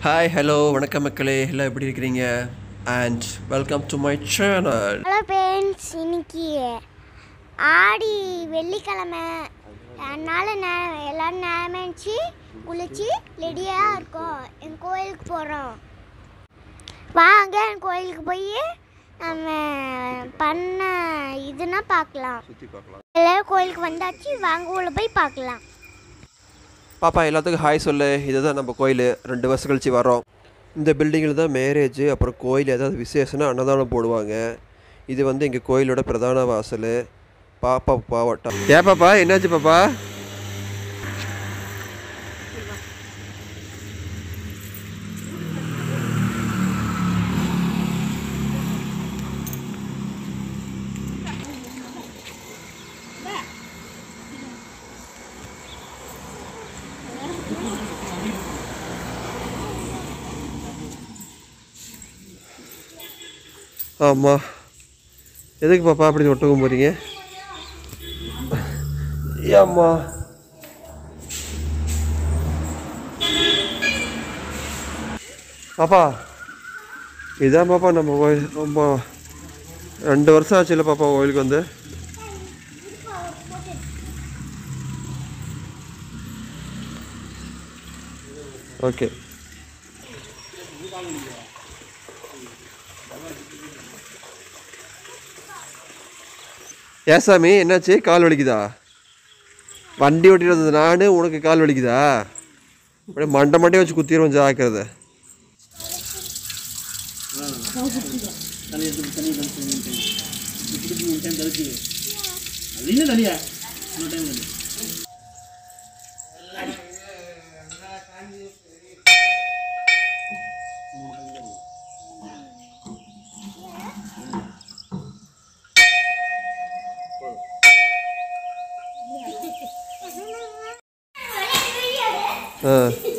Hi hello வணக்கம் மக்களே எல்லாம் எப்படி இருக்கிறீங்க and welcome to my channel hello parents இன்னைக்கு ஆடி வெள்ளிக்கிழமை அதனால் நே எல்லோரும் நேரமிச்சு குளிச்சு ரெடியாக இருக்கோம் என் கோயிலுக்கு போகிறோம் வாங்க என் கோயிலுக்கு போய் நம்ம பண்ண இதுனா பார்க்கலாம் சுற்றி பார்க்கலாம் எல்லோரும் கோயிலுக்கு வந்தாச்சு வாங்க உள்ள போய் பார்க்கலாம் பாப்பா எல்லாத்துக்கும் ஹாய் சொல்லு இதுதான் நம்ம கோயில் ரெண்டு வருஷம் கழிச்சு வரோம் இந்த பில்டிங்கில் தான் மேரேஜ் அப்புறம் கோயில் ஏதாவது விசேஷம்னா அன்னதானம் போடுவாங்க இது வந்து எங்கள் கோயிலோட பிரதான வாசல் பாப்பா பாவட்டா ஏன் பாப்பா என்னாச்சு பாப்பா ஆமாம் எதுக்கு பாப்பா அப்படி ஒட்டகம் போகிறீங்க ஏம்மா பாப்பா இதான் பாப்பா நம்ம கோயில் ரொம்ப ரெண்டு வருஷம் ஆச்சுல்ல பாப்பா கோயிலுக்கு வந்து ஓகே ஏன் சாமி என்னாச்சு கால் வலிக்குதா வண்டி ஓட்டிட்டு வந்தது நானு உனக்கு கால் வலிக்குதா அப்படியே மண்டை மண்டையை வச்சு குத்திடுவோம் ஜாக்கிரதை அது என்ன தனியா இன்னொரு டைம் தண்ணி ஆ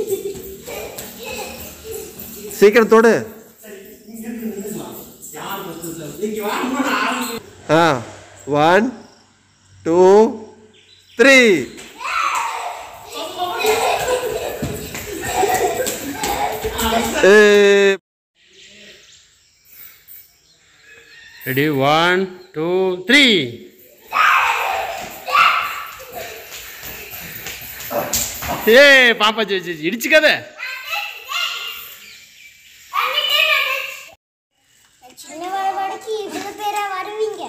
சீக்கிரம் தொடு ஆ ஒன் டூ த்ரீ ஏ ரெடி ஒன் டூ த்ரீ ஏ பாப்பா ஜெயிச்சு இடிச்சுக்காத சின்ன வடக்கு இவ்வளோ பேராக வருவீங்க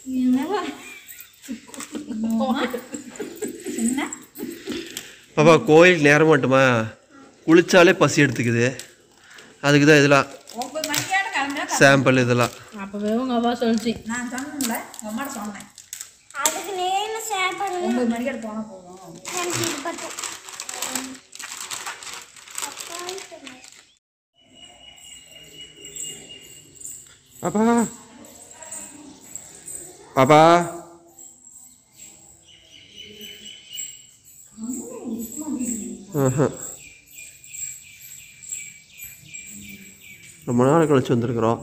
பாப்பா கோயிலுக்கு நேரம் மட்டுமா குளிச்சாலே பசி எடுத்துக்குது அதுக்கு தான் இதெல்லாம் சாம்பிள் இதெல்லாம் அப்பவே உங்க அப்பா சொல்லிச்சு நான் சொன்னேன்ல உங்கள் அம்மாட்ட சொன்னேன் அதுக்கு நேரம் ஷேர் பண்ணுங்க ஒம்பது மணிக்கு போனால் போதும் எனக்கு இது பட்டும் பாப்பா பாப்பா ஆஹா. ரொம்ப நாள் கழிச்சு வந்திருக்கிறோம்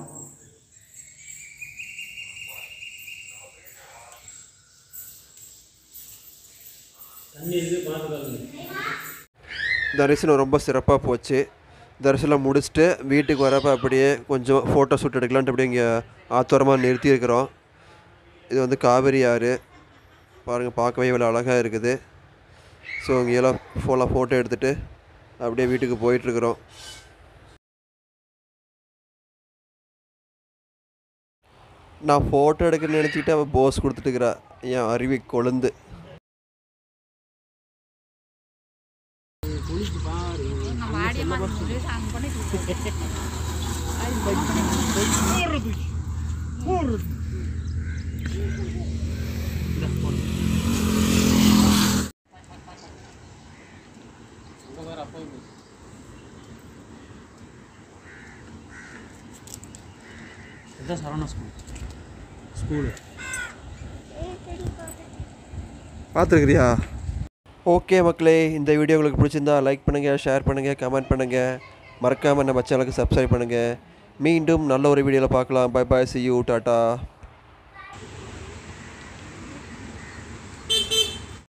தரிசனம் ரொம்ப சிறப்பாக போச்சு தரிசனம் முடிச்சுட்டு வீட்டுக்கு வரப்போ அப்படியே கொஞ்சம் ஃபோட்டோ ஷூட் எடுக்கலான்ட்டு அப்படியே இங்கே ஆத்தோரமாக நிறுத்தியிருக்கிறோம் இது வந்து காவேரி ஆறு பாருங்கள் பார்க்கவே இவ்வளோ அழகாக இருக்குது ஸோ இங்கெல்லாம் ஃபுல்லாக ஃபோட்டோ எடுத்துகிட்டு அப்படியே வீட்டுக்கு போயிட்டுருக்குறோம் நான் ஃபோட்டோ எடுக்கணும்னு நினச்சிக்கிட்டு அவள் போஸ் கொடுத்துட்டுக்கிறா என் அருவி கொழுந்து இதுதான் சரவணா ஸ்கூல் ஸ்கூலு பார்த்துருக்குறியா ஓகே மக்களே இந்த வீடியோ உங்களுக்கு பிடிச்சிருந்தா லைக் பண்ணுங்கள் ஷேர் பண்ணுங்கள் கமெண்ட் பண்ணுங்கள் மறக்காமல் நம்ம சேனலுக்கு சப்ஸ்கிரைப் பண்ணுங்கள் மீண்டும் நல்ல ஒரு வீடியோவில் பார்க்கலாம் bye bye see you tata